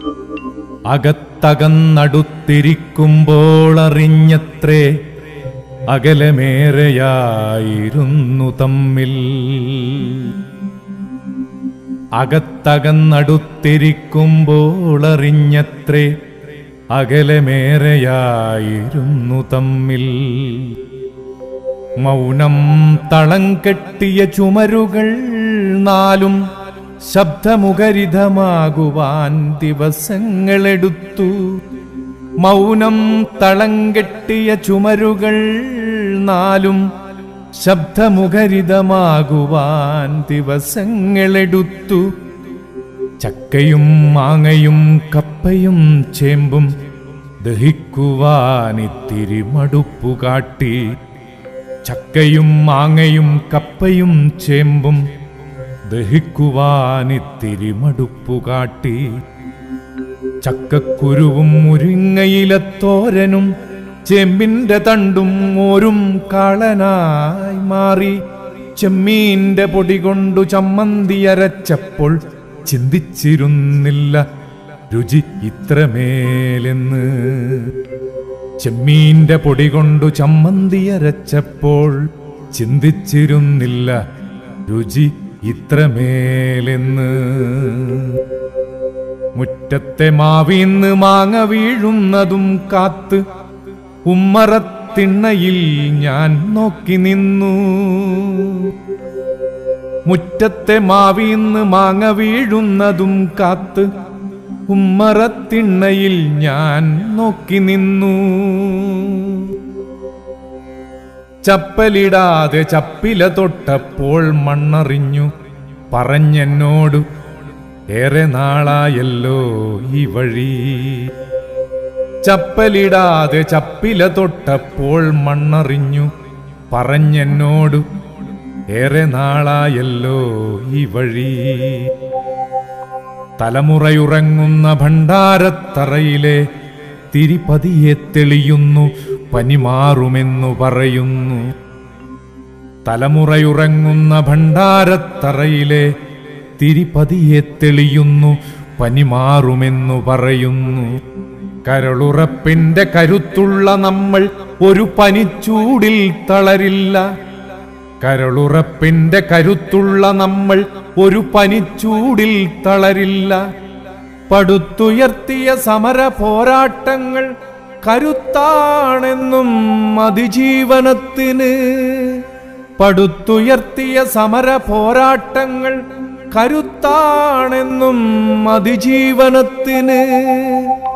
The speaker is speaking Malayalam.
അകത്തകന്നടുത്തിരിക്കുമ്പോൾ അറിഞ്ഞത്രേ അകലമേറെയായിരുന്നു തമ്മിൽ അകത്തകന്നടുത്തിരിക്കുമ്പോൾ അറിഞ്ഞത്രേ അകലമേറെയായിരുന്നു തമ്മിൽ മൗനം തളം കെട്ടിയ ചുമരുകൾ നാലും ശബ്ദമുഖരിതമാകുവാൻ ദിവസങ്ങളെടുത്തു മൗനം തളം കെട്ടിയ ചുമരുകൾ നാലും ശബ്ദമുഖരിതമാകുവാൻ ദിവസങ്ങളെടുത്തു ചക്കയും മാങ്ങയും കപ്പയും ചേമ്പും ദഹിക്കുവാൻ ഇത്തിരി മടുപ്പു കാട്ടി ചക്കയും മാങ്ങയും കപ്പയും ചേമ്പും ദഹിക്കുവാൻ ഇത്തിരി മടുപ്പു കാട്ടി ചക്കക്കുരുവും മുരിങ്ങയിലത്തോരനും ചെമ്പിന്റെ തണ്ടും മോരും കാളനായി മാറി ചെമ്മീന്റെ പൊടി കൊണ്ടു ചമ്മന്തി അരച്ചപ്പോൾ ചിന്തിച്ചിരുന്നില്ല രുചി ഇത്രമേലെന്ന് ചെമ്മീന്റെ പൊടി കൊണ്ടു ചമ്മന്തി അരച്ചപ്പോൾ ചിന്തിച്ചിരുന്നില്ല രുചി ഇത്രമേലെന്ന് മുറ്റത്തെ മാവിന്ന് മാങ്ങ വീഴുന്നതും കാത്ത് ഉമ്മറത്തിണ്ണയിൽ ഞാൻ നോക്കി നിന്നു മുറ്റത്തെ മാവിന്ന് മാങ്ങ വീഴുന്നതും കാത്ത് ഉമ്മറത്തിണ്ണയിൽ ഞാൻ നോക്കി നിന്നു ചപ്പലിടാതെ ചപ്പില തൊട്ടപ്പോൾ മണ്ണറിഞ്ഞു പറഞ്ഞെന്നോട് ഏറെ നാളായല്ലോ ഈ വഴി ചപ്പലിടാതെ ചപ്പില തൊട്ടപ്പോൾ മണ്ണറിഞ്ഞു പറഞ്ഞെന്നോട് ഏറെ നാളായല്ലോ ഈ വഴി തലമുറയുറങ്ങുന്ന ഭണ്ഡാരത്തറയിലെ തിരിപതിയെ തെളിയുന്നു പനിമാറുമെന്നു പറയുന്നു തലമുറയുറങ്ങുന്ന ഭണ്ഡാരത്തറയിലെ തിരിപതിയെ തെളിയുന്നു പനിമാറുമെന്നു പറയുന്നു കരളുറപ്പിന്റെ കരുത്തുള്ള നമ്മൾ ഒരു പനിച്ചൂടിൽ തളരില്ല കരളുറപ്പിന്റെ കരുത്തുള്ള നമ്മൾ ഒരു പനിച്ചൂടിൽ തളരില്ല പടുത്തുയർത്തിയ സമര പോരാട്ടങ്ങൾ കരുത്താണെന്നും അതിജീവനത്തിന് പടുത്തുയർത്തിയ സമര പോരാട്ടങ്ങൾ കരുത്താണെന്നും അതിജീവനത്തിന്